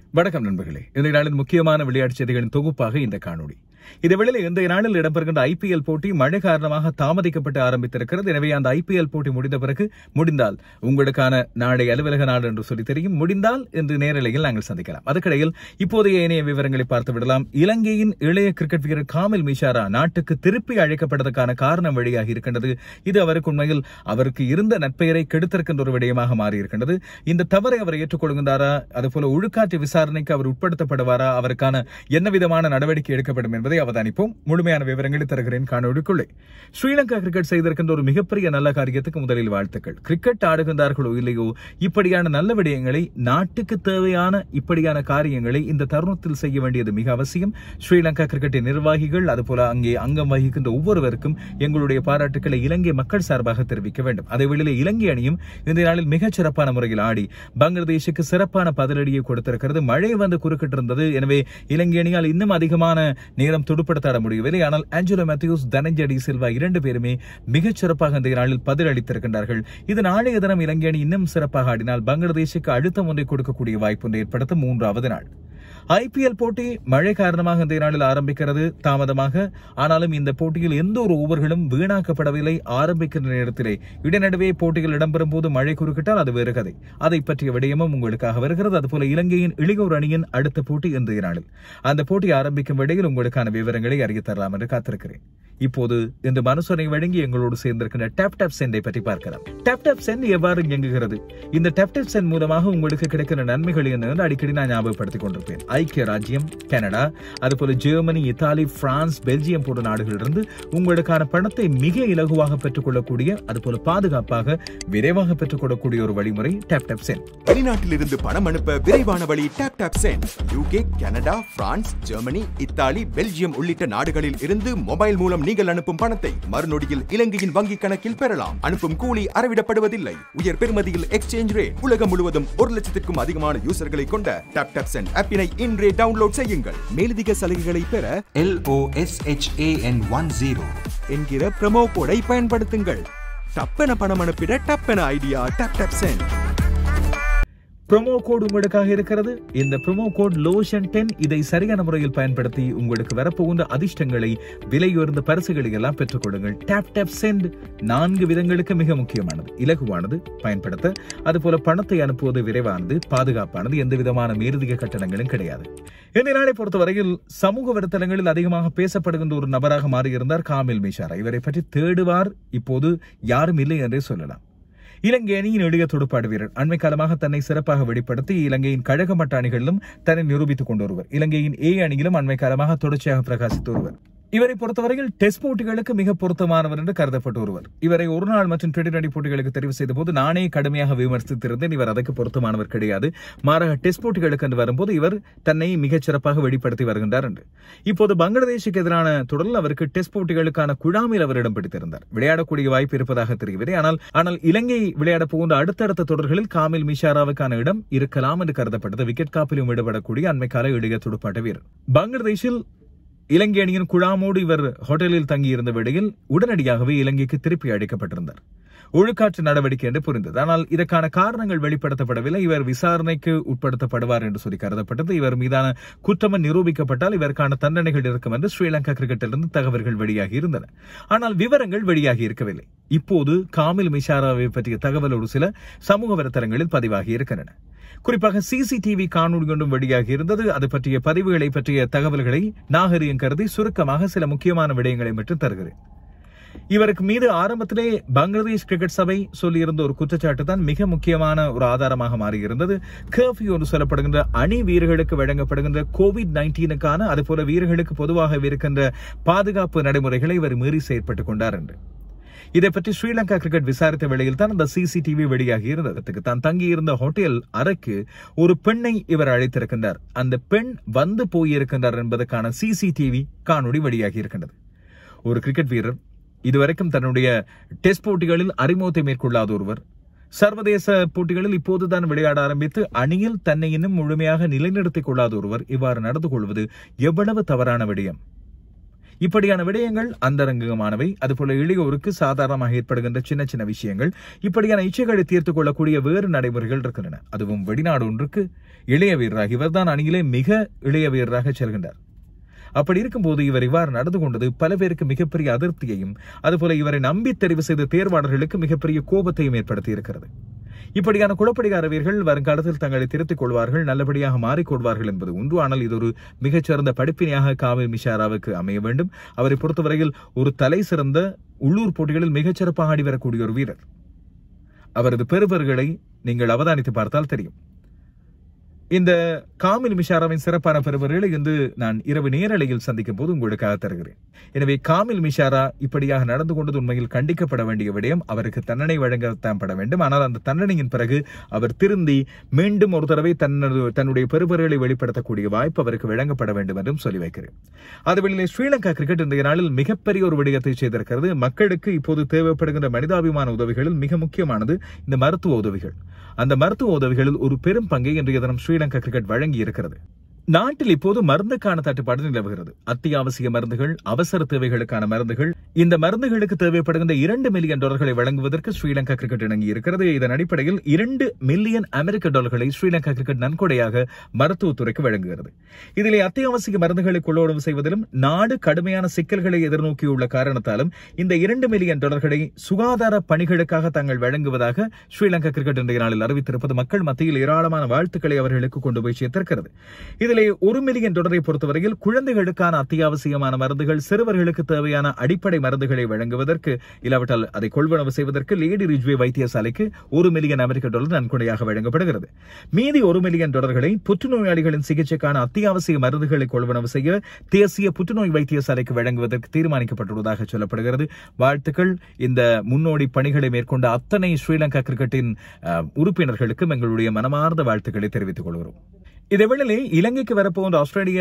வணக்கம் நண்பர்களே இந்த நாளின் முக்கியமான விளையாட்டு செய்திகளின் தொகுப்பாக இந்த காணொளி இதேவேளை இந்த நாளில் இடம்பெறுகின்ற ஐபிஎல் போட்டி மழை காரணமாக தாமதிக்கப்பட்டு ஆரம்பித்திருக்கிறது எனவே அந்த ஐபிஎல் போட்டி முடிந்த பிறகு முடிந்தால் உங்களுக்கான நாளை அலுவலக நாள் என்று சொல்லி தெரியும் முடிந்தால் இன்று நேரலையில் நாங்கள் சந்திக்கலாம் அதுக்கிடையில் இப்போதைய இணைய விவரங்களை பார்த்து விடலாம் இலங்கையின் இளைய கிரிக்கெட் வீரர் காமில் மிஷாரா நாட்டுக்கு திருப்பி அழைக்கப்பட்டதற்கான காரணம் வெளியாகி இருக்கின்றது இது அவருக்கு உண்மையில் அவருக்கு இருந்த நட்பெயரை கெடுத்திருக்கின்ற ஒரு விடயமாக மாறியிருக்கின்றது இந்த தவறை அவர் ஏற்றுக்கொள்கின்றாரா அதுபோல ஒழுக்காற்று விசாரணைக்கு அவர் உட்படுத்தப்படுவாரா அவருக்கான என்ன விதமான நடவடிக்கை எடுக்கப்படும் என்பதை அவதானிப்போம் முழுமையான விவரங்களை தருகிறேன் காணொலிக்குள்ளே ஸ்ரீலங்கா கிரிக்கெட் செய்திருக்கின்ற ஒரு மிகப்பெரிய நல்ல காரியத்துக்கு முதலில் வாழ்த்துக்கள் கிரிக்கெட் ஆடுகின்றார்களோ இல்லையோ இப்படியான நல்ல விடயங்களை நாட்டுக்கு தேவையான இப்படியான காரியங்களை இந்த தருணத்தில் செய்ய வேண்டியது மிக அவசியம் ஸ்ரீலங்கா கிரிக்கெட்டின் நிர்வாகிகள் அதுபோல அங்கே அங்கம் வகிக்கின்ற ஒவ்வொருவருக்கும் எங்களுடைய பாராட்டுக்களை இலங்கை மக்கள் சார்பாக தெரிவிக்க வேண்டும் அதே வேளையில் இலங்கை அணியும் இந்த நாளில் மிகச் சிறப்பான முறையில் ஆடி பங்களாதேஷுக்கு சிறப்பான பதிலடியை கொடுத்திருக்கிறது மழை வந்து குறுக்கிட்டிருந்தது எனவே இலங்கை அணியால் இன்னும் அதிகமான நேரம் துடுப்படுத்தாட முடியவில்லை ஆனால் ஆஞ்சலோ மேத்யூஸ் தனஞ்சடி சில்வா இரண்டு பேருமே மிகச் சிறப்பாக இந்த நாளில் பதிலளித்திருக்கின்றார்கள் இது நாளைய தினம் இலங்கை அணி இன்னும் சிறப்பாக ஆடினால் பங்களாதேஷுக்கு அழுத்தம் ஒன்றை கொடுக்கக்கூடிய வாய்ப்பு ஒன்றை ஏற்படுத்த மூன்றாவது நாள் ஐபிஎல் போட்டி மழை காரணமாக இந்த நாளில் ஆரம்பிக்கிறது தாமதமாக ஆனாலும் இந்த போட்டியில் எந்த ஒரு ஓவர்களும் வீணாக்கப்படவில்லை ஆரம்பிக்கின்ற நேரத்திலே இடைநடுவே போட்டிகள் இடம்பெறும் போது மழை குறுக்கிட்டால் அது வேறு கதை அதை பற்றிய விடயமும் உங்களுக்காக வருகிறது அதுபோல இலங்கையின் இளையோர் அணியின் அடுத்த போட்டி இன்றைய நாளில் அந்த போட்டி ஆரம்பிக்கும் இடையில் உங்களுக்கான விவரங்களை அறிய தரலாம் என்று காத்திருக்கிறேன் இப்போது இந்த மனுசனை வழங்கி எங்களோடு சேர்ந்திருக்கின்ற டேப் டேப் சென்டை பற்றி பார்க்கலாம் டேப் டேப் சென்ட் எவ்வாறு இயங்குகிறது இந்த டேப் டேப் சென்ட் மூலமாக உங்களுக்கு கிடைக்கிற நன்மைகள் என்ன என்று அடிக்கடி நான் ஞாபகப்படுத்திக் கொண்டிருப்பேன் ஐக்கிய ராஜ்யம் கனடா அதுபோல ஜெர்மனி இத்தாலி பிரான்ஸ் பெல்ஜியம் போன்ற நாடுகளிலிருந்து உங்களுக்கான பணத்தை மிக இலகுவாக பெற்றுக்கொள்ளக்கூடிய அதுபோல பாதுகாப்பாக விரைவாக பெற்றுக்கொள்ளக்கூடிய ஒரு வழிமுறை டேப் டேப் சென்ட் வெளிநாட்டிலிருந்து பணம் அனுப்ப விரைவான வழி Taptap Send UK Canada France Germany Italy Belgium உள்ளிட்ட நாடுகளில் இருந்து மொபைல் மூலம் நீங்கள் அனுப்பும் பணத்தை மறுநொடியில் இலங்கையின் வங்கி கணக்கில் பெறலாம் அனுப்பும் கூலி அறவிடப்படுவதில்லை உயர் பெறுமதியில் எக்ஸ்சேஞ்ச் ரேட் உலகம் முழுவதும் ஒரு லட்சத்திற்கும் அதிகமான யூசர்களை கொண்ட டாப் டாப் சென்ட் ஆப்பினை இன்றே டவுன்லோட் செய்யுங்கள் மேலதிக சலுகைகளை பெற L O S H A N 1 0. என்கிற ப்ரமோ கோடை பயன்படுத்துங்கள் டப்பென பணம் அனுப்பிட டப்பென idea Taptap Send promo code உங்களுக்காக இருக்கிறது இந்த ப்ரோமோ கோட் லோஷன் டென் இதை சரியான முறையில் பயன்படுத்தி உங்களுக்கு வரப்போகின்ற அதிர்ஷ்டங்களை விலையுயர்ந்த பரிசுகளை எல்லாம் பெற்றுக் கொடுங்கள் டேப் டேப் சென்ட் நான்கு விதங்களுக்கு மிக முக்கியமானது இலகுவானது பயன்படுத்த அதுபோல பணத்தை அனுப்புவது விரைவானது பாதுகாப்பானது எந்த விதமான மேலதிக கட்டணங்களும் கிடையாது இந்த நாளை பொறுத்தவரையில் சமூக வலைத்தளங்களில் அதிகமாக பேசப்படுகின்ற ஒரு நபராக மாறியிருந்தார் காமில் மிஷாரா இவரை பற்றி தேடுவார் இப்போது யாரும் இல்லை என்றே சொல்லலாம் இலங்கை அணியின் எளிய துடுப்பாடு வீரர் அண்மை காலமாக தன்னை சிறப்பாக வெளிப்படுத்தி இலங்கையின் கழக மட்ட அணிகளிலும் தன்னை நிரூபித்துக் கொண்டு ஒருவர் இலங்கையின் ஏ அணியிலும் அண்மை காலமாக தொடர்ச்சியாக பிரகாசித்து ஒருவர் இவரை பொறுத்தவரையில் டெஸ்ட் போட்டிகளுக்கு மிக பொருத்தமானவர் என்று கருதப்பட்ட ஒருவர் இவரை ஒரு நாள் மற்றும் டி டுவெண்டி போட்டிகளுக்கு தெரிவு செய்த போது நானே கடுமையாக விமர்சித்திருந்தேன் இவர் அதற்கு பொருத்தமானவர் கிடையாது மாறாக டெஸ்ட் போட்டிகளுக்கு என்று வரும்போது இவர் தன்னை மிகச் சிறப்பாக வெளிப்படுத்தி வருகின்றார் என்று இப்போது பங்களாதேஷுக்கு எதிரான தொடரில் அவருக்கு டெஸ்ட் போட்டிகளுக்கான குழாமில் அவர் இடம் பிடித்திருந்தார் விளையாடக்கூடிய வாய்ப்பு இருப்பதாக தெரியவில்லை ஆனால் ஆனால் இலங்கை விளையாட போகின்ற அடுத்தடுத்த தொடர்களில் காமில் மிஷாராவுக்கான இடம் இருக்கலாம் என்று கருதப்பட்டது விக்கெட் காப்பிலும் ஈடுபடக்கூடிய அண்மைக்கால இளைய துடுப்பாட்ட வீரர் பங்களாதேஷில் இலங்கை அணியின் குழாமோடு இவர் ஹோட்டலில் தங்கியிருந்த வேளையில் உடனடியாகவே இலங்கைக்கு திருப்பி அழைக்கப்பட்டிருந்தார் ஒழுக்காற்று நடவடிக்கை என்று புரிந்தது ஆனால் இதற்கான காரணங்கள் வெளிப்படுத்தப்படவில்லை இவர் விசாரணைக்கு உட்படுத்தப்படுவார் என்று சொல்லி கருதப்பட்டது இவர் மீதான குற்றம் நிரூபிக்கப்பட்டால் இவருக்கான தண்டனைகள் இருக்கும் என்று ஸ்ரீலங்கா கிரிக்கெட்டிலிருந்து தகவல்கள் வெளியாகி இருந்தன ஆனால் விவரங்கள் வெளியாகி இருக்கவில்லை இப்போது காமில் மிஷாராவை பற்றிய தகவலோடு சில சமூக வலைத்தளங்களில் பதிவாகி இருக்கின்றன குறிப்பாக சிசிடிவி காணொலி ஒன்றும் வெளியாகி இருந்தது அது பற்றிய பதிவுகளை பற்றிய தகவல்களை நாகரிகம் கருதி சுருக்கமாக சில முக்கியமான விடயங்களை மட்டும் தருகிறேன் இவருக்கு மீது ஆரம்பத்திலே பங்களாதேஷ் கிரிக்கெட் சபை சொல்லியிருந்த ஒரு குற்றச்சாட்டு தான் மிக முக்கியமான ஒரு ஆதாரமாக மாறியிருந்தது கர்ஃபியூ என்று சொல்லப்படுகின்ற அணி வீரர்களுக்கு வழங்கப்படுகின்ற கோவிட் நைன்டீனுக்கான அதுபோல வீரர்களுக்கு பொதுவாக இருக்கின்ற பாதுகாப்பு நடைமுறைகளை இவர் மீறி செயற்பட்டுக் கொண்டார் என்று இதை பற்றி ஸ்ரீலங்கா கிரிக்கெட் விசாரித்த வேளையில் தான் அந்த சிசிடிவி வெளியாகி இருந்ததுக்கு தான் தங்கியிருந்த ஹோட்டல் அறைக்கு ஒரு பெண்ணை இவர் அழைத்திருக்கின்றார் அந்த பெண் வந்து போயிருக்கின்றார் என்பதற்கான சிசிடிவி காணொளி வெளியாகி இருக்கின்றது ஒரு கிரிக்கெட் வீரர் இதுவரைக்கும் தன்னுடைய டெஸ்ட் போட்டிகளில் அறிமுகத்தை மேற்கொள்ளாத ஒருவர் சர்வதேச போட்டிகளில் இப்போதுதான் விளையாட ஆரம்பித்து அணியில் தன்னை இன்னும் முழுமையாக நிலைநிறுத்திக் கொள்ளாத ஒருவர் இவ்வாறு நடந்து கொள்வது எவ்வளவு தவறான விடயம் இப்படியான விடயங்கள் அந்தரங்கமானவை அதுபோல இளையோருக்கு சாதாரணமாக ஏற்படுகின்ற சின்ன சின்ன விஷயங்கள் இப்படியான இச்சைகளை தீர்த்துக் கொள்ளக்கூடிய வேறு நடைமுறைகள் இருக்கின்றன அதுவும் வெளிநாடு ஒன்றுக்கு இளைய வீரராக இவர்தான் அணியிலே மிக இளைய வீரராக செல்கின்றார் அப்படி இருக்கும்போது இவர் இவ்வாறு நடந்து கொண்டது பல பேருக்கு மிகப்பெரிய அதிருப்தியையும் அதுபோல இவரை நம்பி தெரிவு செய்த தேர்வாளர்களுக்கு மிகப்பெரிய கோபத்தையும் ஏற்படுத்தி இருக்கிறது இப்படியான குழப்படிகார வீரர்கள் வருங்காலத்தில் தங்களை திருத்திக் கொள்வார்கள் நல்லபடியாக மாறிக்கொள்வார்கள் என்பது ஒன்று ஆனால் இது ஒரு மிகச்சிறந்த படிப்பினையாக காவிர் மிஷாராவுக்கு அமைய வேண்டும் அவரை பொறுத்தவரையில் ஒரு தலை சிறந்த உள்ளூர் போட்டிகளில் மிகச்சிறப்பாக ஆடி வரக்கூடிய ஒரு வீரர் அவரது பெறுபர்களை நீங்கள் அவதானித்து பார்த்தால் தெரியும் இந்த காமில் மிஷாராவின் சிறப்பான பெறுபர்களை இன்று நான் இரவு நேரலையில் சந்திக்கும் போது உங்களுக்காக தருகிறேன் எனவே காமில் மிஷாரா இப்படியாக நடந்து கொண்டது உண்மையில் கண்டிக்கப்பட வேண்டிய விடயம் அவருக்கு தண்டனை வழங்கத்தான் பட வேண்டும் ஆனால் அந்த தண்டனையின் பிறகு அவர் திருந்தி மீண்டும் ஒரு தடவை தன்னது தன்னுடைய பெறுபர்களை வெளிப்படுத்தக்கூடிய வாய்ப்பு அவருக்கு வழங்கப்பட வேண்டும் என்றும் சொல்லி வைக்கிறேன் அதுவெளியிலே ஸ்ரீலங்கா கிரிக்கெட் இன்றைய நாளில் மிகப்பெரிய ஒரு விடயத்தை செய்திருக்கிறது மக்களுக்கு இப்போது தேவைப்படுகின்ற மனிதாபிமான உதவிகளில் மிக முக்கியமானது இந்த மருத்துவ உதவிகள் அந்த மருத்துவ உதவிகளில் ஒரு பெரும் பங்கை இன்றைய தினம் ஸ்ரீலங்கா கிரிக்கெட் வழங்கி இருக்கிறது நாட்டில் இப்போது மருந்துக்கான தட்டுப்பாடு நிலவுகிறது அத்தியாவசிய மருந்துகள் அவசர தேவைகளுக்கான மருந்துகள் இந்த மருந்துகளுக்கு தேவைப்படுகின்ற இரண்டு மில்லியன் டாலர்களை வழங்குவதற்கு ஸ்ரீலங்கா கிரிக்கெட் இணங்கி இருக்கிறது இதன் அடிப்படையில் இரண்டு மில்லியன் அமெரிக்க டாலர்களை ஸ்ரீலங்கா கிரிக்கெட் நன்கொடையாக மருத்துவத்துறைக்கு வழங்குகிறது இதிலே அத்தியாவசிய மருந்துகளை கொள்ளோடு செய்வதிலும் நாடு கடுமையான சிக்கல்களை எதிர்நோக்கியுள்ள காரணத்தாலும் இந்த இரண்டு மில்லியன் டாலர்களை சுகாதார பணிகளுக்காக தாங்கள் வழங்குவதாக ஸ்ரீலங்கா கிரிக்கெட் இன்றைய நாளில் அறிவித்திருப்பது மக்கள் மத்தியில் ஏராளமான வாழ்த்துக்களை அவர்களுக்கு கொண்டு போய் சேர்த்திருக்கிறது இதிலே ஒரு மில்லியன் டாலரை பொறுத்தவரையில் குழந்தைகளுக்கான அத்தியாவசியமான மருந்துகள் சிறுவர்களுக்கு தேவையான அடிப்படை மருந்துகளை வழங்குவதற்கு இல்லாவிட்டால் அதை கொள்வனவு செய்வதற்கு லேடி ரிஜ்வே வைத்தியசாலைக்கு ஒரு மில்லியன் அமெரிக்க டாலர் நன்கொடையாக வழங்கப்படுகிறது மீதி ஒரு மில்லியன் டாலர்களை புற்றுநோயாளிகளின் சிகிச்சைக்கான அத்தியாவசிய மருந்துகளை கொள்வனவு செய்ய தேசிய புற்றுநோய் வைத்தியசாலைக்கு வழங்குவதற்கு தீர்மானிக்கப்பட்டுள்ளதாக சொல்லப்படுகிறது வாழ்த்துக்கள் இந்த முன்னோடி பணிகளை மேற்கொண்ட அத்தனை ஸ்ரீலங்கா கிரிக்கெட்டின் அஹ், உறுப்பினர்களுக்கும் எங்களுடைய மனமார்ந்த வாழ்த்துக்களை தெரிவித்துக் கொள்கிறோம் இதேவேளை இலங்கைக்கு வரப்போன்ற ஆஸ்திரேலியா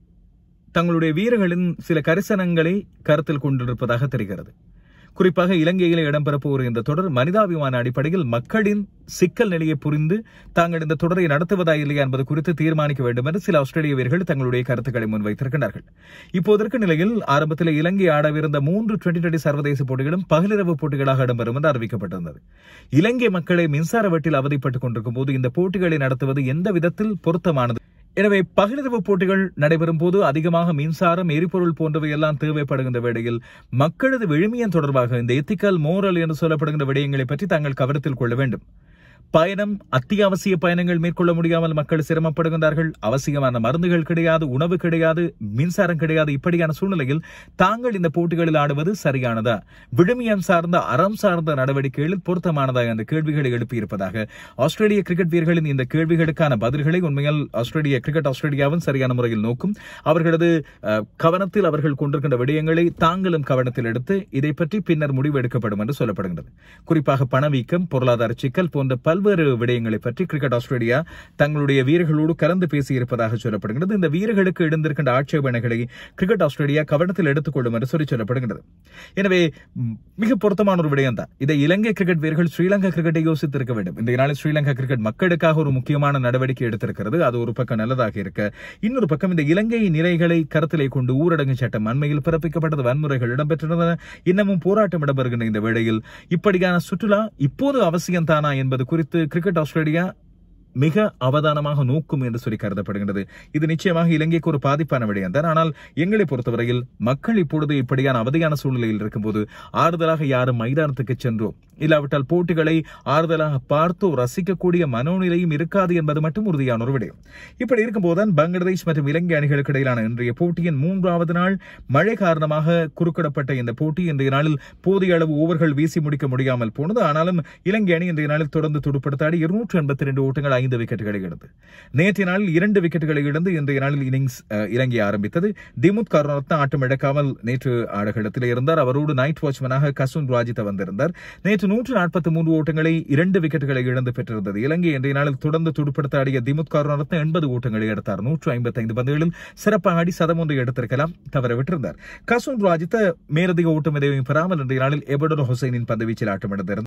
தங்களுடைய வீரர்களின் சில கரிசனங்களை கருத்தில் கொண்டிருப்பதாக தெரிகிறது குறிப்பாக இலங்கையில் இடம்பெறப்போகிற இந்த தொடர் மனிதாபிமான அடிப்படையில் மக்களின் சிக்கல் நிலையை புரிந்து தாங்கள் இந்த தொடரை நடத்துவதா இல்லையா என்பது குறித்து தீர்மானிக்க வேண்டும் என்று சில ஆஸ்திரேலிய வீரர்கள் தங்களுடைய கருத்துக்களை முன்வைத்திருக்கிறார்கள் இப்போதற்கு நிலையில் ஆரம்பத்தில் இலங்கை ஆடவிருந்த மூன்று டுவெண்டி டுவெண்டி சர்வதேச போட்டிகளும் பகலிரவு போட்டிகளாக இடம்பெறும் என்று அறிவிக்கப்பட்டிருந்தது இலங்கை மக்களை மின்சார வெட்டில் அவதிப்பட்டுக் கொண்டிருக்கும் போது இந்த போட்டிகளை நடத்துவது எந்த விதத்தில் பொருத்தமானது எனவே பகிர்வு போட்டிகள் நடைபெறும் போது அதிகமாக மின்சாரம் எரிபொருள் போன்றவை எல்லாம் தேவைப்படுகின்ற வேளையில் மக்களது விழுமியம் தொடர்பாக இந்த எத்திக்கல் மோரல் என்று சொல்லப்படுகின்ற விடயங்களை பற்றி தாங்கள் கவனத்தில் கொள்ள வேண்டும் பயணம் அத்தியாவசிய பயணங்கள் மேற்கொள்ள முடியாமல் மக்கள் சிரமப்படுகின்றார்கள் அவசியமான மருந்துகள் கிடையாது உணவு கிடையாது மின்சாரம் கிடையாது இப்படியான சூழ்நிலையில் தாங்கள் இந்த போட்டிகளில் ஆடுவது சரியானதா விழுமியம் சார்ந்த அறம் சார்ந்த நடவடிக்கைகளில் பொருத்தமானதா என்ற கேள்விகளை எழுப்பியிருப்பதாக ஆஸ்திரேலிய கிரிக்கெட் வீரர்களின் இந்த கேள்விகளுக்கான பதில்களை உண்மையில் ஆஸ்திரேலிய கிரிக்கெட் ஆஸ்திரேலியாவும் சரியான முறையில் நோக்கும் அவர்களது அஹ், கவனத்தில் அவர்கள் கொண்டிருக்கின்ற விடயங்களை தாங்களும் கவனத்தில் எடுத்து இதை பற்றி பின்னர் முடிவு எடுக்கப்படும் என்று சொல்லப்படுகின்றது குறிப்பாக பணவீக்கம் பொருளாதார சிக்கல் போன்ற பல்வேறு விடயங்களை பற்றி கிரிக்கெட் ஆஸ்திரேலியா தங்களுடைய வீரர்களோடு கலந்து பேசியிருப்பதாக சொல்லப்படுகிறது இந்த வீரர்களுக்கு எழுந்திருக்கின்ற ஆட்சேபனைகளை கிரிக்கெட் ஆஸ்திரேலியா கவனத்தில் எடுத்துக்கொள்ளும் என்று சொல்லி சொல்லப்படுகிறது எனவே ம், மிக பொருத்தமான ஒரு விடயம் தான் இதை இலங்கை கிரிக்கெட் வீரர்கள் ஸ்ரீலங்கா கிரிக்கெட்டை யோசித்திருக்க வேண்டும் இந்த நாளில் ஸ்ரீலங்கா கிரிக்கெட் மக்களுக்காக ஒரு முக்கியமான நடவடிக்கை எடுத்திருக்கிறது அது ஒரு பக்கம் நல்லதாக இருக்க இன்னொரு பக்கம் இந்த இலங்கை நிலைகளை கருத்திலே கொண்டு ஊரடங்கு சட்டம் அண்மையில் பிறப்பிக்கப்பட்டது வன்முறைகள் இடம்பெற்றிருந்தன இன்னமும் போராட்டம் இடம்பெறுகின்ற இந்த வேளையில் இப்படியான சுற்றுலா இப்போது அவசியம் தானா என்பது குறித்து கிரிக்கெட் ஆஸ்திரேலியா மிக அவதானமாக நோக்கும் என்று சொல்லி கருதப்படுகின்றது இது நிச்சயமாக இலங்கைக்கு ஒரு பாதிப்பான விடயம் தான் ஆனால் எங்களை பொறுத்தவரையில் மக்கள் இப்பொழுது இப்படியான அவதியான சூழ்நிலையில் இருக்கும்போது ஆறுதலாக யாரும் மைதானத்துக்கு சென்றோ இல்லாவிட்டால் போட்டிகளை ஆறுதலாக பார்த்தோ ரசிக்கக்கூடிய மனோநிலையும் இருக்காது என்பது மட்டும் உறுதியான ஒரு விடயம் இப்படி இருக்கும்போதுதான் பங்களாதேஷ் மற்றும் இலங்கை அணிகளுக்கு இடையிலான இன்றைய போட்டியின் மூன்றாவது நாள் மழை காரணமாக குறுக்கிடப்பட்ட இந்த போட்டி இன்றைய நாளில் போதிய அளவு ஓவர்கள் வீசி முடிக்க முடியாமல் போனது ஆனாலும் இலங்கை அணி இன்றைய நாளில் தொடர்ந்து துடுப்படுத்தாடி இருநூற்று எண்பத்தி ரெண்டு ஓட்டங்கள் ஐந்து விக்கெட்டுகளை இழந்து நேற்றைய நாளில் இரண்டு விக்கெட்டுகளை இழந்து இன்றைய நாளில் இன்னிங்ஸ் அஹ், இலங்கை ஆரம்பித்தது திமுத் கருணரத்ன ஆட்டம் இழக்காமல் நேற்று ஆடுகளத்தில் இருந்தார் அவரோடு நைட் வாட்ச்மேனாக கசுன் ராஜித வந்திருந்தார் நேற்று நூற்று நாற்பத்தி மூன்று ஓட்டங்களை இரண்டு விக்கெட்டுகளை இழந்து பெற்றிருந்தது இலங்கை இன்றைய நாளில் தொடர்ந்து துடுப்படுத்த ஆடிய திமுத் கருணரத்ன எண்பது ஓட்டங்களை எடுத்தார் நூற்று ஐம்பத்தி ஐந்து பந்துகளில் சிறப்பாக ஆடி சதம் ஒன்றை எடுத்திருக்கலாம் தவற விட்டிருந்தார் கசுன் ராஜித்த மேலதிக ஓட்டம் எதையும் பெறாமல் இன்றைய நாளில் எபடர் ஹுசைனின் பந்துவீச்சில் ஆட்டமிழந்திருந்தார்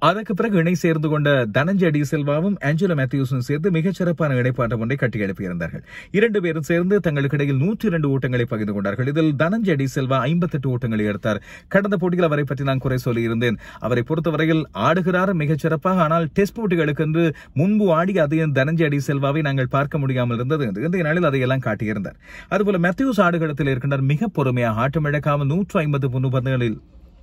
அதற்கு பிறகு இணை சேர்ந்து கொண்ட தனஞ்சய டி செல்வாவும் ஆஞ்சலோ மேத்யூஸும் சேர்ந்து மிகச் சிறப்பான இணைப்பாட்டம் ஒன்றை கட்டி எழுப்பியிருந்தார்கள் இரண்டு பேரும் சேர்ந்து தங்களுக்கு இடையில் நூற்றி இரண்டு ஓட்டங்களை பகிர்ந்து கொண்டார்கள் இதில் தனஞ்சய டி செல்வா ஐம்பத்தெட்டு ஓட்டங்களை எடுத்தார் கடந்த போட்டியில் அவரை பற்றி நான் குறை சொல்லியிருந்தேன் அவரை பொறுத்தவரையில் ஆடுகிறார் மிகச் சிறப்பாக ஆனால் டெஸ்ட் போட்டிகளுக்கு என்று முன்பு ஆடி அதையும் தனஞ்சய டி செல்வாவை நாங்கள் பார்க்க முடியாமல் இருந்தது என்று இன்றைய நாளில் அதையெல்லாம் காட்டியிருந்தார் அதுபோல மேத்யூஸ் ஆடுகளத்தில் இருக்கின்றார் மிக பொறுமையாக ஆட்டம் இழக்காமல் நூற்று ஐம்பத்து மூன்று பந்துகளில்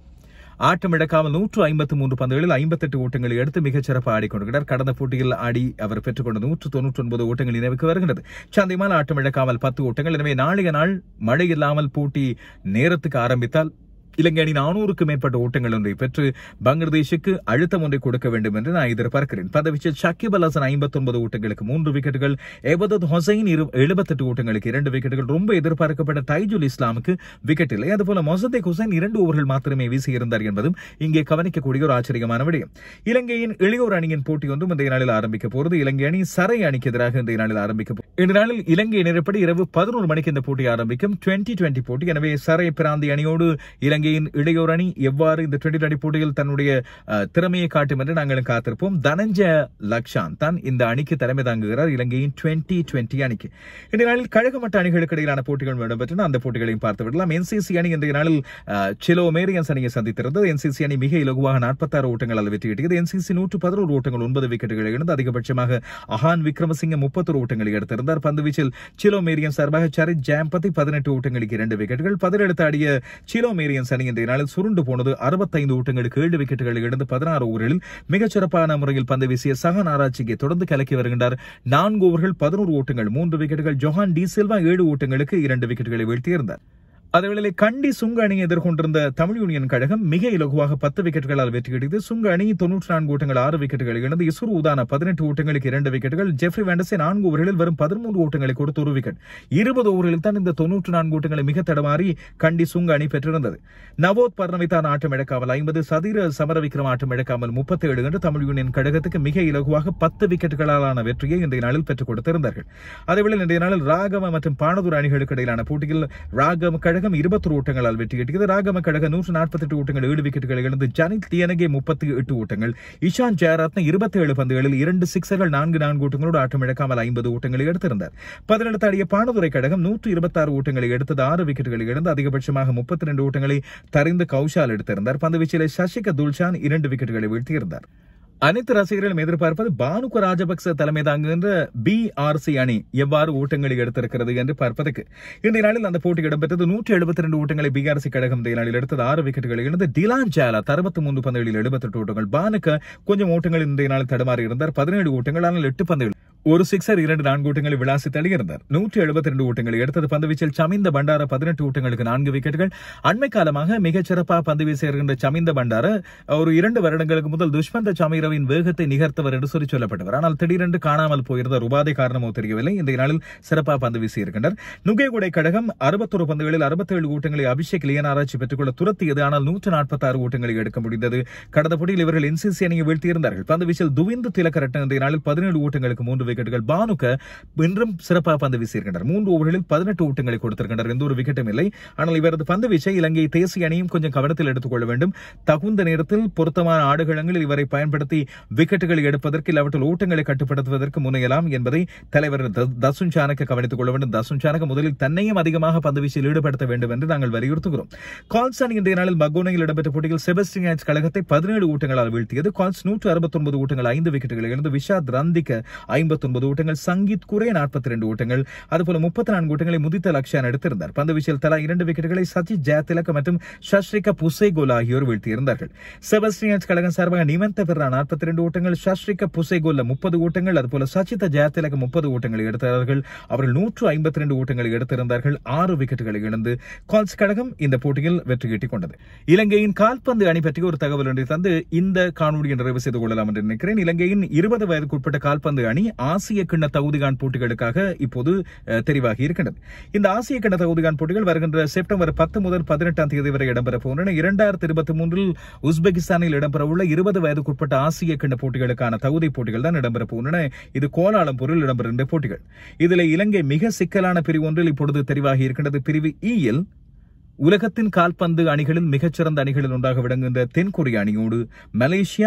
ஆட்டம் இழக்காமல் நூற்று ஐம்பத்து மூன்று பந்துகளில் ஐம்பத்தெட்டு ஓட்டங்களை எடுத்து மிகச் சிறப்பாக ஆடிக்கொண்டிருக்கிறார் கடந்த போட்டியில் ஆடி அவர் பெற்றுக்கொண்ட நூற்று தொன்னூற்றி ஒன்பது ஓட்டங்கள் நினைவுக்கு வருகிறது சந்தைமால் ஆட்டம் இழக்காமல் பத்து ஓட்டங்கள் எனவே நாளைய நாள் மழை இல்லாமல் போட்டி நேரத்துக்கு ஆரம்பித்தால் இலங்கை அணி நானூறுக்கு மேற்பட்ட ஓட்டங்கள் ஒன்றை பெற்று பங்களாதேஷுக்கு அழுத்தம் ஒன்றை கொடுக்க வேண்டும் என்று நான் எதிர்பார்க்கிறேன் பதவிச்சில் ஷக்கிப் அல் ஹசன் ஐம்பத்தொன்பது ஓட்டங்களுக்கு மூன்று விக்கெட்டுகள் எபதத் ஹொசைன் எழுபத்தெட்டு ஓட்டங்களுக்கு இரண்டு விக்கெட்டுகள் ரொம்ப எதிர்பார்க்கப்பட்ட தைஜுல் இஸ்லாமுக்கு விக்கெட் இல்லை அதுபோல மொசதேக் ஹுசைன் இரண்டு ஓவர்கள் மாத்திரமே வீசியிருந்தார் என்பதும் இங்கே கவனிக்கக்கூடிய ஒரு ஆச்சரியமான விடயம் இலங்கையின் இளையோர் அணியின் போட்டி ஒன்றும் இந்த நாளில் ஆரம்பிக்க போகிறது இலங்கை அணி சரை அணிக்கு எதிராக இந்த நாளில் ஆரம்பிக்க போகிறது இந்த நாளில் இலங்கை நேரப்படி இரவு பதினோரு மணிக்கு இந்த போட்டி ஆரம்பிக்கும் டுவெண்டி டுவெண்டி போட்டி எனவே சரை பிராந்தி அணியோடு இலங்கையின் இளையோர் அணி எவ்வாறு இந்த டுவெண்டி டுவெண்டி போட்டியில் தன்னுடைய அஹ், திறமையை காட்டும் என்று நாங்களும் காத்திருப்போம் தனஞ்ச லக்ஷான் தான் இந்த அணிக்கு தலைமை தாங்குகிறார் இலங்கையின் டுவெண்டி டுவெண்டி அணிக்கு இந்த நாளில் கழகமட்ட அணிகளுக்கு இடையிலான போட்டிகள் இடம்பெற்றன அந்த போட்டிகளையும் பார்த்து விடலாம் என்சிசி அணி இன்றைய நாளில் அஹ், சிலோ மேரியன்ஸ் அணியை சந்தித்திருந்தது என்சிசி அணி மிக இலகுவாக நாற்பத்தாறு ஓட்டங்களால் வெற்றி கிட்டியது என்சிசி நூற்று பதினோரு ஓட்டங்கள் ஒன்பது விக்கெட்டுகளை இழந்து அதிகபட்சமாக அஹான் விக்ரமசிங்க முப்பத்தொரு ஓட்டங்களை எடுத்திருந்தார் பந்து வீச்சில் சிலோ மேரியன் சார்பாக சரித் ஜாம்பதி பதினெட்டு ஓட்டங்களுக்கு இரண்டு விக்கெட்டுகள் பதிலெடுத்து ஆடிய சிலோ மேரியன்ஸ் அணி இன்றைய நாளில் சுருண்டு போனது அறுபத்தைந்து ஓட்டங்களுக்கு ஏழு விக்கெட்டுகளை இழந்து பதினாறு ஓவர்களில் மிகச் சிறப்பான முறையில் பந்து வீசிய சக நாராட்சிக்கு தொடர்ந்து கலக்கி வருகின்றார் நான்கு ஓவர்கள் பதினோரு ஓட்டங்கள் மூன்று விக்கெட்டுகள் ஜொஹான் டி சில்வா ஏழு ஓட்டங்களுக்கு இரண்டு விக்கெட்டுகளை வீழ்த்தியிருந்தார் அதேவேளை கண்டி சுங்க அணியை எதிர்கொண்டிருந்த தமிழ் யூனியன் கழகம் மிக இலகுவாக பத்து விக்கெட்டுகளால் வெற்றி கிடைத்தது சுங்க அணி தொன்னூற்றி நான்கு ஓட்டங்கள் ஆறு விக்கெட்டுகள் இழந்து இசுரு உதான பதினெட்டு ஓட்டங்களுக்கு இரண்டு விக்கெட்டுகள் ஜெஃப்ரி வேண்டஸை நான்கு ஓவர்களில் வெறும் பதிமூன்று ஓட்டங்களை கொடுத்து ஒரு விக்கெட் இருபது ஓவர்களில் தான் இந்த தொன்னூற்று நான்கு ஓட்டங்களை மிக தடமாறி கண்டி சுங்க அணி பெற்றிருந்தது நவோத் பர்ணவித்தான் ஆட்டம் இழக்காமல் ஐம்பது சதீர சமரவிக்ரம் ஆட்டம் இழக்காமல் முப்பத்தி ஏழு என்று தமிழ் யூனியன் கழகத்துக்கு மிக இலகுவாக பத்து விக்கெட்டுகளாலான வெற்றியை இன்றைய நாளில் பெற்றுக் கொடுத்திருந்தார்கள் அதேவேளை இன்றைய நாளில் ராகவ மற்றும் பானதூர் அணிகளுக்கு இடையிலான போட்டியில் ராகவ கழகம் இருபத்தொரு ஓட்டங்களால் வெற்றி கிட்டியது ராகம கழகம் நூற்று நாற்பத்தெட்டு ஓட்டங்கள் ஏழு விக்கெட்டுகளை இழந்து ஜனித் தியனகே முப்பத்தி எட்டு ஓட்டங்கள் இஷான் ஜெயரத்ன இருபத்தி ஏழு பந்துகளில் இரண்டு சிக்ஸர்கள் நான்கு நான்கு ஓட்டங்களோடு ஆட்டம் இழக்காமல் ஐம்பது ஓட்டங்களை எடுத்திருந்தார் பதினெடுத்து ஆடிய பானதுரை கழகம் நூற்று இருபத்தாறு ஓட்டங்களை எடுத்தது ஆறு விக்கெட்டுகளை இழந்து அதிகபட்சமாக முப்பத்தி ரெண்டு ஓட்டங்களை தரிந்து கௌஷால் எடுத்திருந்தார் பந்து வீச்சிலே சசிக துல்ஷான் இரண்டு விக்கெட்டுகளை வீழ்த்தியிருந்தார் அனைத்து ரசிகர்களும் எதிர்பார்ப்பது பானுக ராஜபக்ச தலைமை தாங்குகின்ற பி சி அணி எவ்வாறு ஓட்டங்களை எடுத்திருக்கிறது என்று பார்ப்பதற்கு இன்றைய நாளில் அந்த போட்டி இடம்பெற்றது நூற்றி எழுபத்தி ரெண்டு ஓட்டங்களை பிஆர்சி கழகம் இந்த நாளில் எடுத்தது ஆறு விக்கெட்டுகளை இழந்து டிலான் ஜாலா அறுபத்தி மூன்று பந்துகளில் எழுபத்தெட்டு ஓட்டங்கள் பானுக்க கொஞ்சம் ஓட்டங்கள் இன்றைய நாளில் தடுமாறி இருந்தார் பதினேழு ஓட்டங்கள் ஆனால் எட்டு பந்துகள் ஒரு சிக்ஸர் இரண்டு நான்கு ஓட்டங்களை விளாசி தள்ளியிருந்தார் நூற்றி எழுபத்தி ரெண்டு ஓட்டங்களை எடுத்தது பந்து வீச்சில் சமிந்த பண்டார பதினெட்டு ஓட்டங்களுக்கு நான்கு விக்கெட்டுகள் அண்மை காலமாக மிகச் சிறப்பாக பந்து வீசி வருகின்ற சமிந்த பண்டார ஒரு இரண்டு வருடங்களுக்கு முதல் துஷ்மந்த சமீரவின் வேகத்தை நிகர்த்தவர் என்று சொல்லி சொல்லப்பட்டவர் ஆனால் திடீரென்று காணாமல் போயிருந்த உபாதை காரணமோ தெரியவில்லை இந்த நாளில் சிறப்பாக பந்து வீசி இருக்கின்றனர் நுகேகுடை கழகம் அறுபத்தொரு பந்துகளில் அறுபத்தேழு ஓட்டங்களை அபிஷேக் லியனாராய்ச்சி பெற்றுக்கொள்ள துரத்தியது ஆனால் நூற்று நாற்பத்தாறு ஓட்டங்களை எடுக்க முடிந்தது கடந்த போட்டியில் இவர்கள் என்சிசி அணியை வீழ்த்தியிருந்தார்கள் பந்து வீச்சில் துவிந்து திலக்கரட்டன் இந்த நாளில் பதினேழு ஓட்டங்களுக்கு மூன்று விக்கெட்டுகள் பானுக்க இன்றும் சிறப்பாக பந்து வீசியிருக்கின்றனர் மூன்று ஓவர்களில் பதினெட்டு ஓட்டங்களை கொடுத்திருக்கின்றனர் எந்த ஒரு விக்கெட்டும் இல்லை ஆனால் இவரது பந்து வீச்சை இலங்கை தேசிய அணியும் கொஞ்சம் கவனத்தில் எடுத்துக்கொள்ள வேண்டும் தகுந்த நேரத்தில் பொருத்தமான ஆடுகளங்களில் இவரை பயன்படுத்தி விக்கெட்டுகளை எடுப்பதற்கு இல்லாவற்றில் ஓட்டங்களை கட்டுப்படுத்துவதற்கு முனையலாம் என்பதை தலைவர் த- தசுன் சானக்க கவனித்துக் கொள்ள வேண்டும் தசுன் சானக்க முதலில் தன்னையும் அதிகமாக பந்து வீச்சில் ஈடுபடுத்த வேண்டும் என்று நாங்கள் வலியுறுத்துகிறோம் கால்ஸ் அணி இன்றைய நாளில் மகோனையில் இடம்பெற்ற போட்டியில் செபஸ்டியன் கழகத்தை பதினேழு ஓட்டங்களால் வீழ்த்தியது கால்ஸ் நூற்று அறுபத்தொன்பது ஓட்டங்கள் ஐந்து விக்கெட்டுகளை இழந்து விஷாத் ரந்திக்க ஐம்பத்தொன்பது ஓட்டங்கள் சங்கீத் குரே நாற்பத்தி ரெண்டு ஓட்டங்கள் அதுபோல முப்பத்தி நான்கு ஓட்டங்களை முதித்த லக்ஷான் எடுத்திருந்தார் பந்து வீச்சில் தலா இரண்டு விக்கெட்டுகளை சச்சித் ஜெயதிலக் மற்றும் ஷஸ்ரிகா புசேகோல் ஆகியோர் வீழ்த்தியிருந்தார்கள் செபஸ்டியன்ஸ் கழகம் சார்பாக நிமந்த பெர்ரா நாற்பத்தி ரெண்டு ஓட்டங்கள் ஷஸ்ரிகா புசேகோல்ல முப்பது ஓட்டங்கள் அதுபோல சச்சித ஜெயதிலக் முப்பது ஓட்டங்களை எடுத்தார்கள் அவர்கள் நூற்று ஐம்பத்தி ரெண்டு ஓட்டங்களை எடுத்திருந்தார்கள் ஆறு விக்கெட்டுகளை இழந்து கால்ஸ் கழகம் இந்த போட்டியில் வெற்றி ஈட்டிக் கொண்டது இலங்கையின் கால்பந்து அணி பற்றி ஒரு தகவல் ஒன்றை தந்து இந்த காணொலியை நிறைவு செய்து கொள்ளலாம் என்று நினைக்கிறேன் இலங்கையின் இருபது வயதுக்குட்பட்ட கால்பந்து அணி ஆசிய கிண்ண தகுதிகான் போட்டிகளுக்காக இப்போது அஹ், தெரிவாகி இருக்கின்றது இந்த ஆசிய கிண்ண தகுதிகான் போட்டிகள் வருகின்ற செப்டம்பர் பத்து முதல் பதினெட்டாம் தேதி வரை இடம்பெற போகின்றன இரண்டாயிரத்தி இருபத்தி மூன்றில் உஸ்பெகிஸ்தானில் இடம்பெறவுள்ள இருபது வயதுக்குட்பட்ட ஆசிய கிண்ண போட்டிகளுக்கான தகுதி போட்டிகள் தான் இடம்பெற போகின்றன இது கோலாலம்பூரில் இடம்பெறுகின்ற போட்டிகள் இதில் இலங்கை மிக சிக்கலான பிரிவு ஒன்றில் இப்பொழுது தெரிவாகி இருக்கின்றது பிரிவு இயில் உலகத்தின் கால்பந்து அணிகளில் மிகச்சிறந்த அணிகளில் ஒன்றாக விளங்குகின்ற தென்கொரிய அணியோடு மலேசியா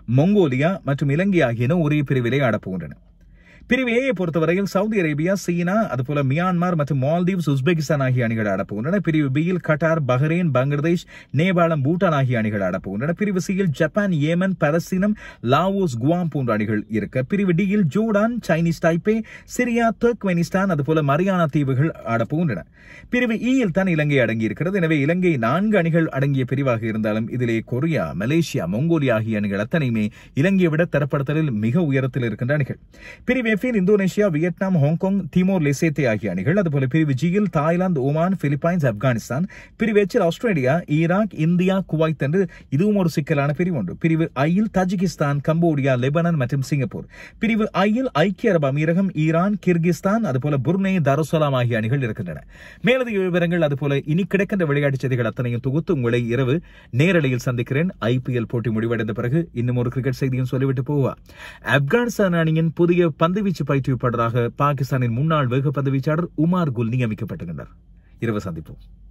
மொங்கோலியா மற்றும் இலங்கை ஆகியன ஒரே பிரிவிலே ஆடப்போகின்றன பிரிவு ஏயை பொறுத்தவரையில் சவுதி அரேபியா சீனா அதுபோல மியான்மர் மற்றும் மால்தீவ்ஸ் உஸ்பெகிஸ்தான் ஆகிய அணிகள் ஆடப்போகின்றன பிரிவு பியில் கட்டார் பஹ்ரைன் பங்களாதேஷ் நேபாளம் பூட்டான் ஆகிய அணிகள் ஆடப்போகின்றன பிரிவு சியில் ஜப்பான் ஏமன் பலஸ்தீனம் லாவோஸ் குவாம் போன்ற அணிகள் இருக்க பிரிவு டியில் Jordan Chinese Taipei Syria Turkmenistan அதுபோல மரியானா தீவுகள் ஆடப்போகின்றன பிரிவு ஈயில் தான் இலங்கை அடங்கி இருக்கிறது எனவே இலங்கை நான்கு அணிகள் அடங்கிய பிரிவாக இருந்தாலும் இதிலே கொரியா மலேசியா மொங்கோலியா ஆகிய அணிகள் அத்தனையுமே இலங்கையை விட தரப்படுத்தலில் மிக உயரத்தில் இருக்கின்ற அணிகள் பிரிவு எஃபில் Indonesia Vietnam Hong Kong Timor Leste ஆகிய அணிகள் அதுபோல பிரிவு ஜியில் தாய்லாந்து ஓமான் பிலிப்பைன்ஸ் ஆப்கானிஸ்தான் பிரிவு எச்சில் ஆஸ்திரேலியா ஈராக் இந்தியா குவைத் என்று இதுவும் ஒரு சிக்கலான பிரிவு ஒன்று பிரிவு ஐயில் தஜிகிஸ்தான் கம்போடியா லெபனான் மற்றும் சிங்கப்பூர் பிரிவு ஐயில் ஐக்கிய அரபு அமீரகம் ஈரான் கிர்கிஸ்தான் அதுபோல புர்னே தருசலாம் ஆகிய அணிகள் இருக்கின்றன மேலதிக விவரங்கள் அதுபோல இனி கிடைக்கின்ற விளையாட்டுச் செய்திகள் அத்தனையும் தொகுத்து உங்களை இரவு நேரலையில் சந்திக்கிறேன் ஐபிஎல் போட்டி முடிவடைந்த பிறகு இன்னும் ஒரு கிரிக்கெட் செய்தியும் சொல்லிவிட்டு போவா ஆப்கானிஸ்தான் அணியின் புதிய பந்துவீச்சு பயிற்றுவிப்பாளராக பாகிஸ்தானின் முன்னாள் வேக பந்துவீச்சாளர் உமார் குல் நியமிக்கப்பட்டுள்ளனர் இரவு சந்திப்போம்